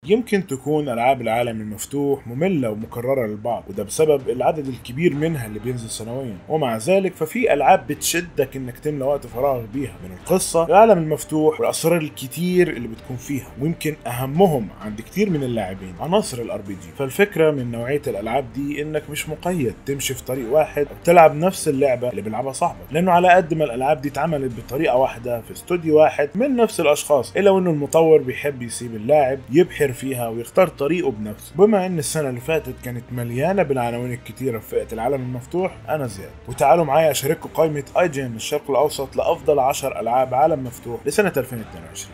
يمكن تكون العاب العالم المفتوح ممله ومكرره للبعض وده بسبب العدد الكبير منها اللي بينزل سنويا ومع ذلك ففي العاب بتشدك انك تملى وقت فراغك بيها من القصه العالم المفتوح والاسرار الكتير اللي بتكون فيها ويمكن اهمهم عند كتير من اللاعبين عناصر الار بي جي فالفكره من نوعيه الالعاب دي انك مش مقيد تمشي في طريق واحد او تلعب نفس اللعبه اللي بيلعبها صاحبك لانه على قد ما الالعاب دي اتعملت بطريقه واحده في استوديو واحد من نفس الاشخاص الا وانه المطور بيحب يسيب اللاعب يبحر فيها ويختار طريقه بنفسه بما ان السنه اللي فاتت كانت مليانه بالعناوين الكتيره في فئه العالم المفتوح انا زياد وتعالوا معايا اشارككم قائمه اي جي ان الشرق الاوسط لافضل 10 العاب عالم مفتوح لسنه 2022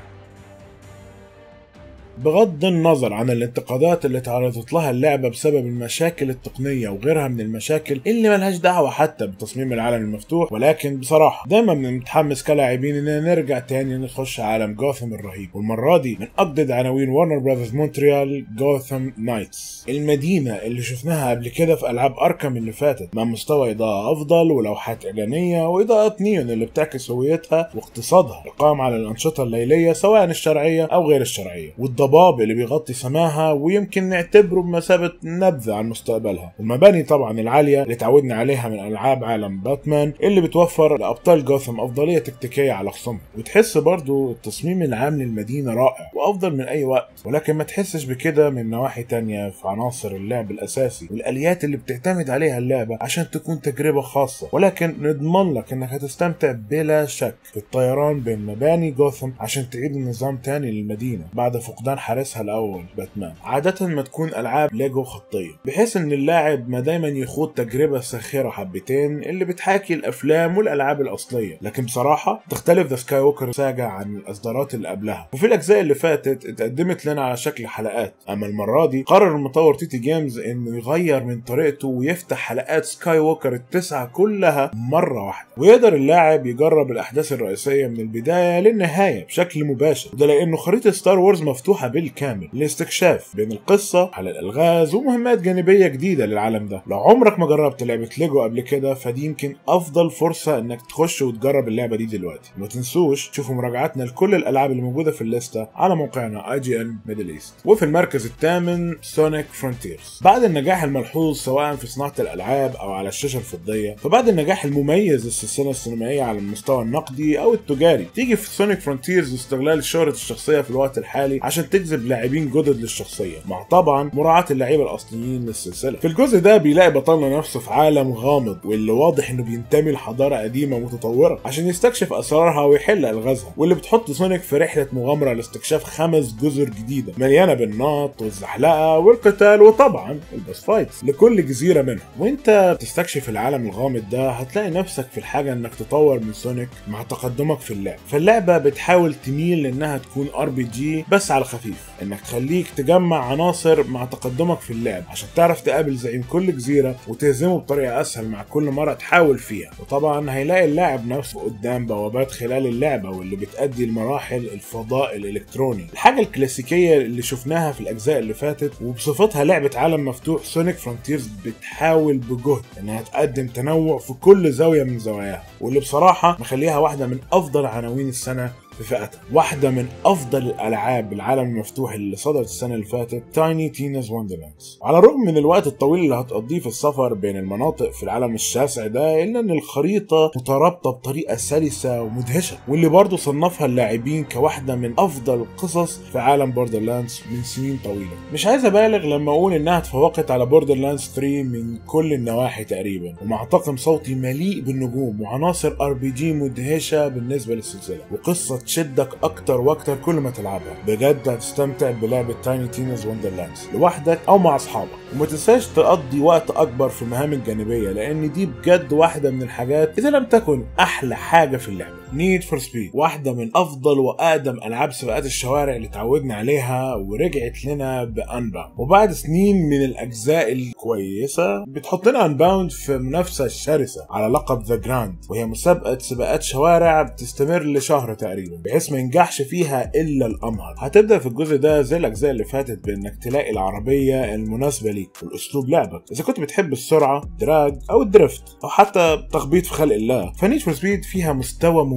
بغض النظر عن الانتقادات اللي تعرضت لها اللعبة بسبب المشاكل التقنية وغيرها من المشاكل اللي ملهاش دعوة حتى بتصميم العالم المفتوح ولكن بصراحة دايما بنتحمس كلاعبين اننا نرجع تاني نخش عالم جوثم الرهيب والمرة دي من اجدد عناوين ورنر براذرز مونتريال جوثم نايتس المدينة اللي شفناها قبل كده في العاب اركم اللي فاتت مع مستوى اضاءة افضل ولوحات اعلانية واضاءات نيون اللي بتعكس هويتها واقتصادها القائم على الانشطة الليلية سواء الشرعية او غير الشرعية الضباب اللي بيغطي سماها ويمكن نعتبره بمثابة نبذة عن مستقبلها والمباني طبعا العالية اللي تعودنا عليها من ألعاب عالم باتمان اللي بتوفر لأبطال جوثم أفضلية تكتيكية على خصومها وتحس برضو التصميم العام للمدينة رائع وأفضل من أي وقت ولكن ما تحسش بكده من نواحي تانية في عناصر اللعب الأساسي والآليات اللي بتعتمد عليها اللعبة عشان تكون تجربة خاصة ولكن نضمن لك إنك هتستمتع بلا شك في الطيران بين مباني جوثم عشان تعيد النظام تاني للمدينة بعد فقدان حارسها الاول باتمان عاده ما تكون العاب ليجو خطيه بحيث ان اللاعب ما دايما يخوض تجربه ساخره حبتين اللي بتحاكي الافلام والالعاب الاصليه لكن بصراحه تختلف ذا سكاي ووكر ساجا عن الاصدارات اللي قبلها وفي الاجزاء اللي فاتت اتقدمت لنا على شكل حلقات اما المره دي قرر المطور تيتي جيمز انه يغير من طريقته ويفتح حلقات سكاي ووكر التسعه كلها مره واحده ويقدر اللاعب يجرب الاحداث الرئيسيه من البدايه للنهايه بشكل مباشر وده لانه خريطه ستار وورز مفتوحه بالكامل للاستكشاف بين القصة على الألغاز ومهمات جانبية جديدة للعالم ده لو عمرك ما جربت لعبة ليجو قبل كده فدي يمكن أفضل فرصة إنك تخش وتجرب اللعبة دي دلوقتي وما تنسوش تشوفوا مراجعاتنا لكل الألعاب اللي موجودة في الليستة على موقعنا اي جي ان ميدل ايست وفي المركز الثامن سونيك فرونتيرز بعد النجاح الملحوظ سواء في صناعة الألعاب أو على الشاشة الفضية فبعد النجاح المميز للسلسلة السينمائية على المستوى النقدي أو التجاري تيجي في سونيك فرونتيرز استغلال شهرة الشخصية في الوقت الحالي عشان تجذب لاعبين جدد للشخصيه مع طبعا مراعاه اللعيبه الاصليين للسلسله في الجزء ده بيلاقي بطلنا نفسه في عالم غامض واللي واضح انه بينتمي لحضاره قديمه متطوره عشان يستكشف اسرارها ويحل الغازها واللي بتحط سونيك في رحله مغامره لاستكشاف خمس جزر جديده مليانه بالنط والزحلقه والقتال وطبعا البوس فايتس لكل جزيره منهم وانت بتستكشف العالم الغامض ده هتلاقي نفسك في الحاجه انك تطور من سونيك مع تقدمك في اللعب فاللعبه بتحاول تميل لانها تكون ار بي جي بس على خفيف انك تخليك تجمع عناصر مع تقدمك في اللعب عشان تعرف تقابل زعيم كل جزيره وتهزمه بطريقه اسهل مع كل مره تحاول فيها وطبعا هيلاقي اللاعب نفسه قدام بوابات خلال اللعبه واللي بتأدي لمراحل الفضاء الالكتروني الحاجه الكلاسيكيه اللي شفناها في الاجزاء اللي فاتت وبصفتها لعبه عالم مفتوح سونيك فرونتيرز بتحاول بجهد انها تقدم تنوع في كل زاويه من زواياها واللي بصراحه مخليها واحده من افضل عناوين السنه في فئتها واحدة من أفضل الألعاب العالم المفتوح اللي صدرت السنة اللي فاتت تايني تيناز وندرلاندز على الرغم من الوقت الطويل اللي هتقضيه في السفر بين المناطق في العالم الشاسع ده إلا إن الخريطة مترابطة بطريقة سلسة ومدهشة واللي برضه صنفها اللاعبين كواحدة من أفضل القصص في عالم بوردرلاندز من سنين طويلة مش عايز أبالغ لما أقول إنها تفوقت على بوردرلاندز 3 من كل النواحي تقريبا ومع طاقم صوتي مليء بالنجوم وعناصر ار بي جي مدهشة بالنسبة للسلسلة وقصة تشدك اكتر واكتر كل ما تلعبها بجد هتستمتع بلعبه تايني تينز وندرلاندز لوحدك او مع اصحابك وما تنساش تقضي وقت اكبر في المهام الجانبيه لان دي بجد واحده من الحاجات اذا لم تكن احلى حاجه في اللعبه نيد فور سبيد واحده من افضل واقدم العاب سباقات الشوارع اللي تعودنا عليها ورجعت لنا بانباوند وبعد سنين من الاجزاء الكويسه بتحط لنا انباوند في منافسه شرسه على لقب ذا جراند وهي مسابقه سباقات شوارع بتستمر لشهر تقريبا بحيث ما ينجحش فيها الا الامهر هتبدا في الجزء ده زي الاجزاء اللي فاتت بانك تلاقي العربيه المناسبه ليك والاسلوب لعبك اذا كنت بتحب السرعه دراج او الدريفت او حتى تخبيط في خلق الله فنيد فور سبيد فيها مستوى مميز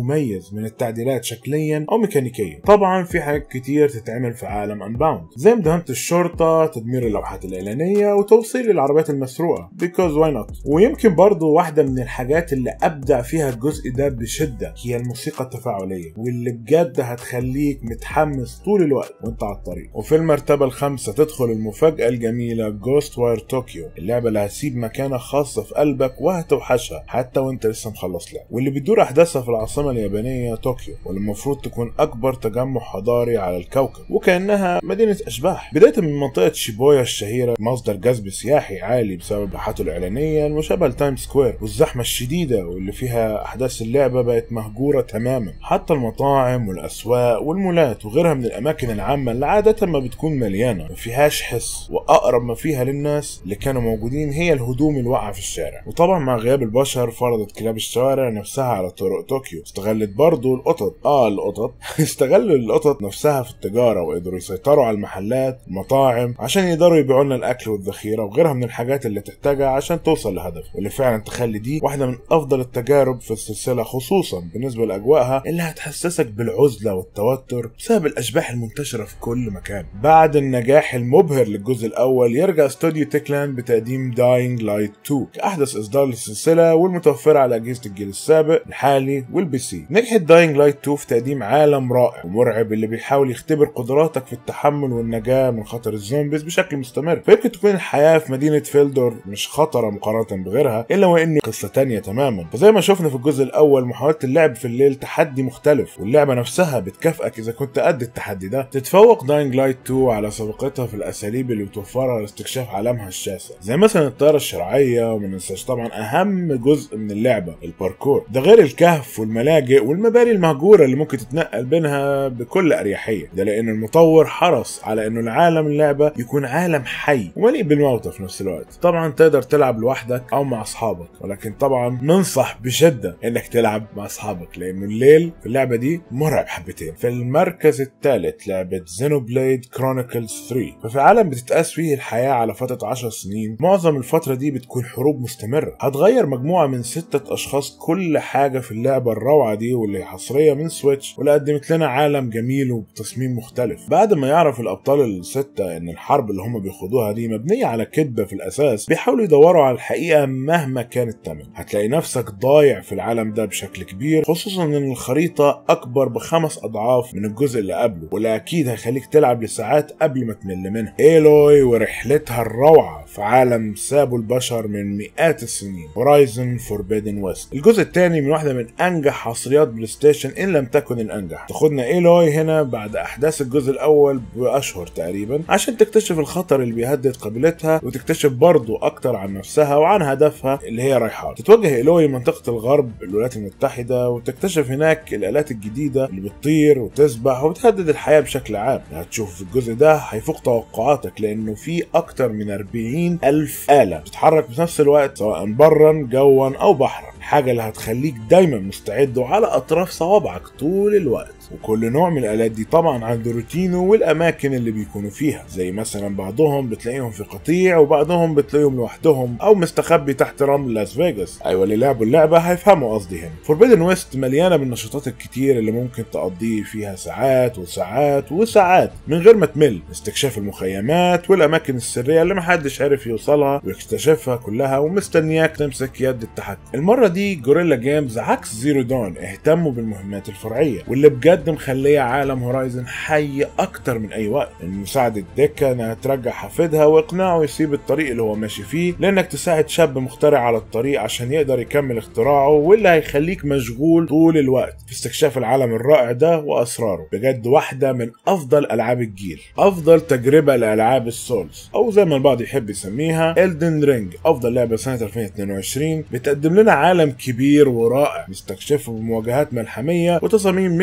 مميز من التعديلات شكليا او ميكانيكيا طبعا في حاجات كتير تتعمل في عالم انباوند زي مداهمه الشرطه تدمير اللوحات الاعلانيه وتوصيل العربيات المسروقه because why not ويمكن برضو واحده من الحاجات اللي ابدع فيها الجزء ده بشده هي الموسيقى التفاعليه واللي بجد هتخليك متحمس طول الوقت وانت على الطريق وفي المرتبه الخامسه تدخل المفاجاه الجميله جوست واير طوكيو اللعبه اللي هتسيب مكانه خاصه في قلبك وهتوحشها حتى وانت لسه مخلص لعب واللي بتدور احداثها في العاصمه اليابانيه طوكيو واللي المفروض تكون اكبر تجمع حضاري على الكوكب وكانها مدينه اشباح بدايه من منطقه شيبويا الشهيره مصدر جذب سياحي عالي بسبب لوحاته الاعلانيه المشابهه لتايم سكوير والزحمه الشديده واللي فيها احداث اللعبه بقت مهجوره تماما حتى المطاعم والاسواق والمولات وغيرها من الاماكن العامه اللي عاده ما بتكون مليانه ما فيهاش حس واقرب ما فيها للناس اللي كانوا موجودين هي الهدوم الواقعه في الشارع وطبعا مع غياب البشر فرضت كلاب الشوارع نفسها على طرق طوكيو استغلت برضو القطط اه القطط استغلوا القطط نفسها في التجاره وقدروا يسيطروا على المحلات المطاعم عشان يقدروا يبيعوا لنا الاكل والذخيره وغيرها من الحاجات اللي تحتاجها عشان توصل لهدف واللي فعلا تخلي دي واحده من افضل التجارب في السلسله خصوصا بالنسبه لاجواءها اللي هتحسسك بالعزله والتوتر بسبب الاشباح المنتشره في كل مكان بعد النجاح المبهر للجزء الاول يرجع استوديو تيكلاند بتقديم داينج لايت 2 كاحدث اصدار للسلسله والمتوفره على اجهزه الجيل السابق الحالي والبي سي نجحت داينج لايت 2 في تقديم عالم رائع ومرعب اللي بيحاول يختبر قدراتك في التحمل والنجاه من خطر الزومبيز بشكل مستمر فيمكن تكون الحياه في مدينه فيلدور مش خطره مقارنه بغيرها الا وان قصه تانية تماما فزي ما شفنا في الجزء الاول محاوله اللعب في الليل تحدي مختلف واللعبه نفسها بتكافئك اذا كنت قد التحدي ده تتفوق داينج لايت 2 على سابقتها في الاساليب اللي بتوفرها لاستكشاف عالمها الشاسع زي مثلا الطياره الشرعيه وما ننساش طبعا اهم جزء من اللعبه الباركور ده غير الكهف والملاجئ والمباني المهجوره اللي ممكن تتنقل بينها بكل اريحيه ده لان المطور حرص على انه العالم اللعبه يكون عالم حي ومليء بالموتى في نفس الوقت طبعا تقدر تلعب لوحدك او مع اصحابك ولكن طبعا ننصح بشده انك تلعب مع اصحابك لانه الليل في اللعبه دي مرعب حبتين في المركز الثالث لعبه زينوبليد كرونيكلز 3 ففي عالم بتتقاس فيه الحياه على فتره 10 سنين معظم الفتره دي بتكون حروب مستمره هتغير مجموعه من ستة اشخاص كل حاجه في اللعبه الروعه دي واللي حصريه من سويتش واللي قدمت لنا عالم جميل وبتصميم مختلف بعد ما يعرف الابطال السته ان الحرب اللي هم بيخوضوها دي مبنيه على كذبه في الاساس بيحاولوا يدوروا على الحقيقه مهما كان الثمن هتلاقي نفسك ضايع في العالم ده بشكل كبير خصوصا ان الخريطه اكبر بخمس اضعاف من الجزء اللي قبله واللي اكيد هيخليك تلعب لساعات قبل ما تمل منها ايلوي ورحلتها الروعه في عالم سابه البشر من مئات السنين هورايزن فوربيدن ويست الجزء الثاني من واحده من انجح حصريات بلاي ستيشن ان لم تكن الانجح تاخدنا ايلوي هنا بعد احداث الجزء الاول باشهر تقريبا عشان تكتشف الخطر اللي بيهدد قبيلتها وتكتشف برضه اكتر عن نفسها وعن هدفها اللي هي رايحه تتوجه ايلوي منطقه الغرب الولايات المتحده وتكتشف هناك الالات الجديده اللي بتطير وتسبح وبتهدد الحياه بشكل عام هتشوف في الجزء ده هيفوق توقعاتك لانه في اكتر من 40 الف اله بتتحرك في نفس الوقت سواء برا جوا او بحرا الحاجه اللي هتخليك دايما مستعد وعلى اطراف صوابعك طول الوقت وكل نوع من الالات دي طبعا عنده روتينه والاماكن اللي بيكونوا فيها زي مثلا بعضهم بتلاقيهم في قطيع وبعضهم بتلاقيهم لوحدهم او مستخبي تحت رمل لاس فيجاس ايوه اللي لعبوا اللعبه هيفهموا قصدي هنا فوربيدن ويست مليانه بالنشاطات الكتير اللي ممكن تقضيه فيها ساعات وساعات وساعات من غير ما تمل استكشاف المخيمات والاماكن السريه اللي محدش عارف يوصلها ويكتشفها كلها ومستنياك تمسك يد التحكم المره دي جوريلا جيمز عكس زيرو دون اهتموا بالمهمات الفرعيه واللي بجد بجد مخليه عالم هورايزن حي اكتر من اي وقت ان مساعدة ديكا انها ترجع حفيدها واقناعه يسيب الطريق اللي هو ماشي فيه لانك تساعد شاب مخترع على الطريق عشان يقدر يكمل اختراعه واللي هيخليك مشغول طول الوقت في استكشاف العالم الرائع ده واسراره بجد واحدة من افضل العاب الجيل افضل تجربة لالعاب السولز او زي ما البعض يحب يسميها الدن رينج افضل لعبة سنة 2022 بتقدم لنا عالم كبير ورائع نستكشفه بمواجهات ملحمية وتصاميم مش هننساها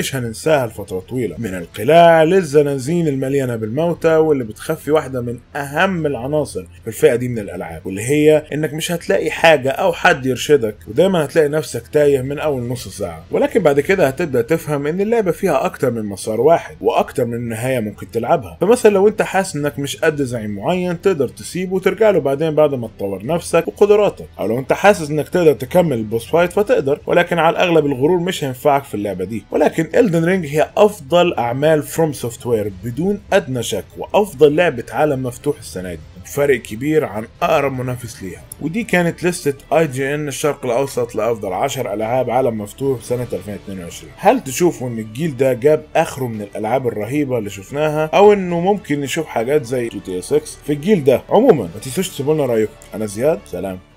تنساها لفترة طويلة من القلاع للزنازين المليانة بالموتى واللي بتخفي واحدة من أهم العناصر في الفئة دي من الألعاب واللي هي إنك مش هتلاقي حاجة أو حد يرشدك ودايما هتلاقي نفسك تايه من أول نص ساعة ولكن بعد كده هتبدأ تفهم إن اللعبة فيها أكتر من مسار واحد وأكتر من نهاية ممكن تلعبها فمثلا لو أنت حاسس إنك مش قد زعيم معين تقدر تسيبه وترجع له بعدين بعد ما تطور نفسك وقدراتك أو لو أنت حاسس إنك تقدر تكمل البوس فايت فتقدر ولكن على الأغلب الغرور مش هينفعك في اللعبة دي ولكن إلدن رينج هي أفضل أعمال فروم سوفت وير بدون أدنى شك وأفضل لعبة عالم مفتوح السنة دي بفرق كبير عن أقرب منافس ليها ودي كانت لستة اي جي ان الشرق الأوسط لأفضل 10 ألعاب عالم مفتوح سنة 2022 هل تشوفوا إن الجيل ده جاب آخره من الألعاب الرهيبة اللي شفناها أو إنه ممكن نشوف حاجات زي جي تي 6 في الجيل ده عموما ما تنسوش تسيبوا لنا رأيكم أنا زياد سلام